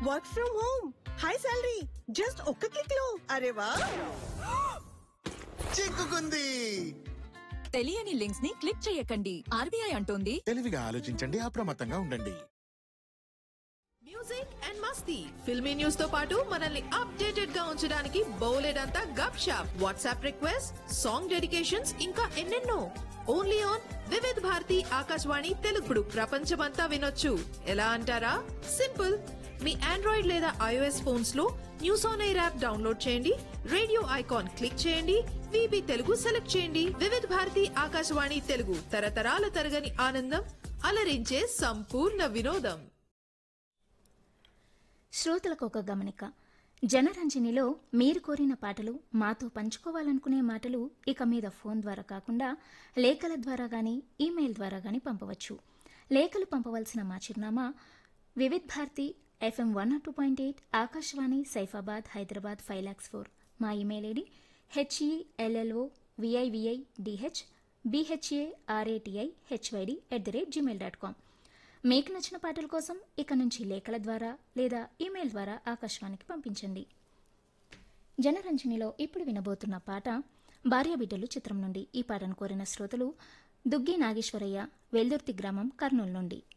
work from home high salary just ఒక్క click లో అరే వా చిక్కుకుంది తెలియని లింక్స్ ని క్లిక్ చేయకండి ఆర్బీఐ అంటోంది తెలివిగా ఆలోచించండి అప్రమత్తంగా ఉండండి మ్యూజిక్ అండ్ మస్తీ ఫిల్మీ న్యూస్ తో పాటు మనల్ని అప్డేటెడ్ గా ఉంచడానికి బౌలెడంతా gup shup WhatsApp request song dedications ఇంకా ఎన్నెన్నో ఓన్లీ ఆన్ వివిధ్ భారతి ఆకాశవాణి తెలుగుడు ప్రపంచమంతా వినొచ్చు ఎలా అంటారా సింపుల్ మీ ఆండ్రాయిడ్ లేదా ఐఓఎస్ ఫోన్స్ లో News On Air app download చేయండి రేడియో ఐకాన్ క్లిక్ చేయండి విబి తెలుగు సెలెక్ట్ చేయండి వివిధ భారతి ఆకాశవాణి తెలుగు తరతరాల తరగని ఆనందం అలరించే సంపూర్ణ వినోదం శ్రోతలకు ఒక గమనిక జనరంజనిలో మీరు కోరిన పాటలు మాతో పంచుకోవాలనుకునే మాటలు ఇక మీద ఫోన్ ద్వారా కాకుండా లేఖల ద్వారా గాని ఈమెయిల్ ద్వారా గాని పంపవచ్చు లేఖలు పంపవలసిన మా చిరునామా Vividh Bharati FM one two point eight Akashvani Saifabad Hyderabad five lakhs four మా email ID H E L L O V I V I D H B H A R A T I H Y D at the rate Gmail dot com మీకు నచ్చిన పాటల కోసం ఇక నుంచి లేఖల ద్వారా లేదా ఈమెయిల్ ద్వారా ఆకాశవాణికి పంపించండి జనరంజనిలో ఇప్పుడు వినబోతున్న పాట భార్యాబిడ్డలు చిత్రం నుండి ఈ పాటను కోరిన శ్రోతలు దుగ్గి నాగేశ్వరయ్య వెల్దుర్తి గ్రామం కర్నూలు నుండి